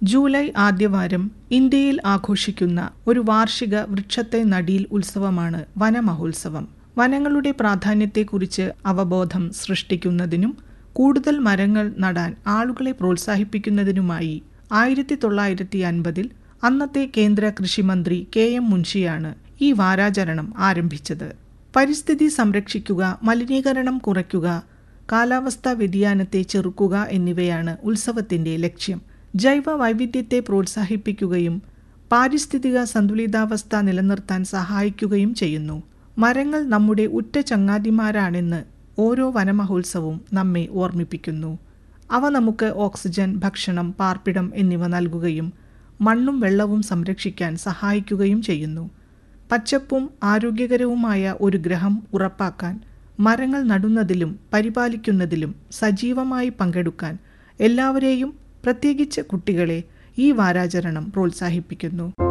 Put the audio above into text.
July ആദ്യവാരം ഇന്ത്യയിൽ ആഘോഷിക്കുന്ന ഒരു വാർഷിക വൃക്ഷത്തെ നടീൽ ഉത്സവമാണ് വനമഹോത്സവം വനങ്ങളുടെ പ്രാധാന്യത്തെക്കുറിച്ച് അവബോധം സൃഷ്ടിക്കുന്നതിനും കൂടുതൽ മരങ്ങൾ നടാൻ ആളുകളെ പ്രോത്സാഹിപ്പിക്കുന്നതിനുമായി ആയിരത്തി തൊള്ളായിരത്തി അൻപതിൽ അന്നത്തെ കേന്ദ്ര കൃഷിമന്ത്രി കെ എം മുൻഷിയാണ് ഈ വാരാചരണം ആരംഭിച്ചത് പരിസ്ഥിതി സംരക്ഷിക്കുക മലിനീകരണം കുറയ്ക്കുക കാലാവസ്ഥാ വ്യതിയാനത്തെ ചെറുക്കുക എന്നിവയാണ് ഉത്സവത്തിന്റെ ലക്ഷ്യം ജൈവ വൈവിധ്യത്തെ പ്രോത്സാഹിപ്പിക്കുകയും പാരിസ്ഥിതിക സന്തുലിതാവസ്ഥ നിലനിർത്താൻ സഹായിക്കുകയും ചെയ്യുന്നു മരങ്ങൾ നമ്മുടെ ഉറ്റ ചങ്ങാതിമാരാണെന്ന് ഓരോ വനമഹോത്സവവും നമ്മെ ഓർമ്മിപ്പിക്കുന്നു അവ നമുക്ക് ഓക്സിജൻ ഭക്ഷണം പാർപ്പിടം എന്നിവ നൽകുകയും മണ്ണും വെള്ളവും സംരക്ഷിക്കാൻ സഹായിക്കുകയും ചെയ്യുന്നു പച്ചപ്പും ആരോഗ്യകരവുമായ ഒരു ഗ്രഹം ഉറപ്പാക്കാൻ മരങ്ങൾ നടുന്നതിലും പരിപാലിക്കുന്നതിലും സജീവമായി പങ്കെടുക്കാൻ എല്ലാവരെയും പ്രത്യേകിച്ച് കുട്ടികളെ ഈ വാരാചരണം പ്രോത്സാഹിപ്പിക്കുന്നു